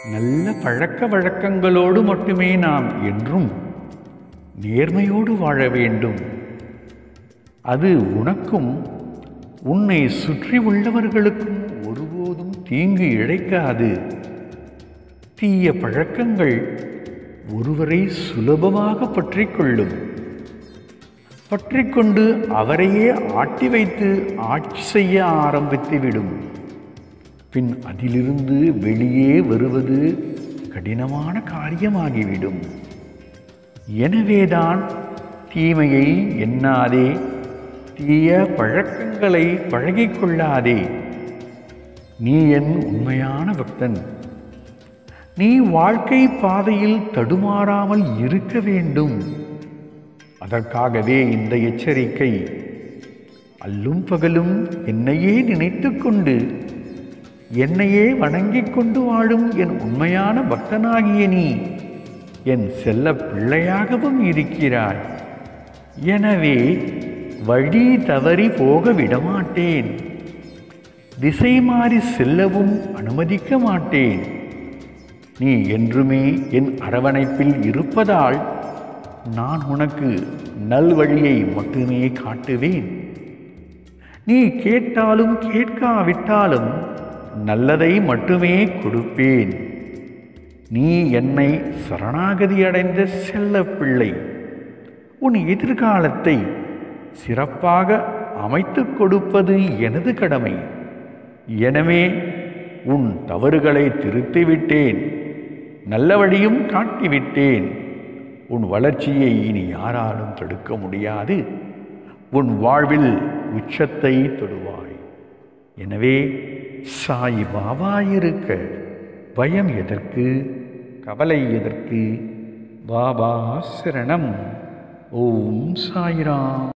நல்ல பழக்க வழக்கங்களோடு மட்டுமே நாம் என்றும் நேர்மையோடு வாழ வேண்டும் அது உனக்கும் உன்னை சுற்றி உள்ளவர்களுக்கும் ஒருபோதும் தீங்கு இழைக்காது தீய பழக்கங்கள் ஒருவரை சுலபமாக பற்றிக் கொள்ளும் பற்றிக்கொண்டு அவரையே ஆட்டி வைத்து ஆட்சி செய்ய ஆரம்பித்துவிடும் பின் அதிலிருந்து வெளியே வருவது கடினமான காரியமாகிவிடும் எனவேதான் தீமையை எண்ணாதே தீய பழக்கங்களை பழகிக்கொள்ளாதே நீ என் உண்மையான பக்தன் நீ வாழ்க்கை பாதையில் தடுமாறாமல் இருக்க வேண்டும் அதற்காகவே இந்த எச்சரிக்கை அல்லும் பகலும் என்னையே நினைத்துக் கொண்டு என்னையே வணங்கிக் கொண்டு வாழும் என் உண்மையான பக்தனாகிய நீ என் செல்ல பிள்ளையாகவும் இருக்கிறாய் எனவே வழி தவறி போக விடமாட்டேன் திசை மாறி செல்லவும் அனுமதிக்க மாட்டேன் நீ என்றுமே என் அரவணைப்பில் இருப்பதால் நான் உனக்கு நல்வழியை மட்டுமே காட்டுவேன் நீ கேட்டாலும் கேட்காவிட்டாலும் நல்லதை மட்டுமே கொடுப்பேன் நீ என்னை சரணாகதி அடைந்த செல்ல பிள்ளை உன் எதிர்காலத்தை சிறப்பாக அமைத்துக் கொடுப்பது எனது கடமை எனவே உன் தவறுகளை திருத்திவிட்டேன் நல்ல வழியும் காட்டிவிட்டேன் உன் வளர்ச்சியை இனி யாராலும் தடுக்க முடியாது உன் வாழ்வில் உச்சத்தை தொடுவாய் எனவே சாய் பாபா இருக்க பயம் எதற்கு கவலை எதற்கு பாபா சரணம் ஓம் சாய்ராம்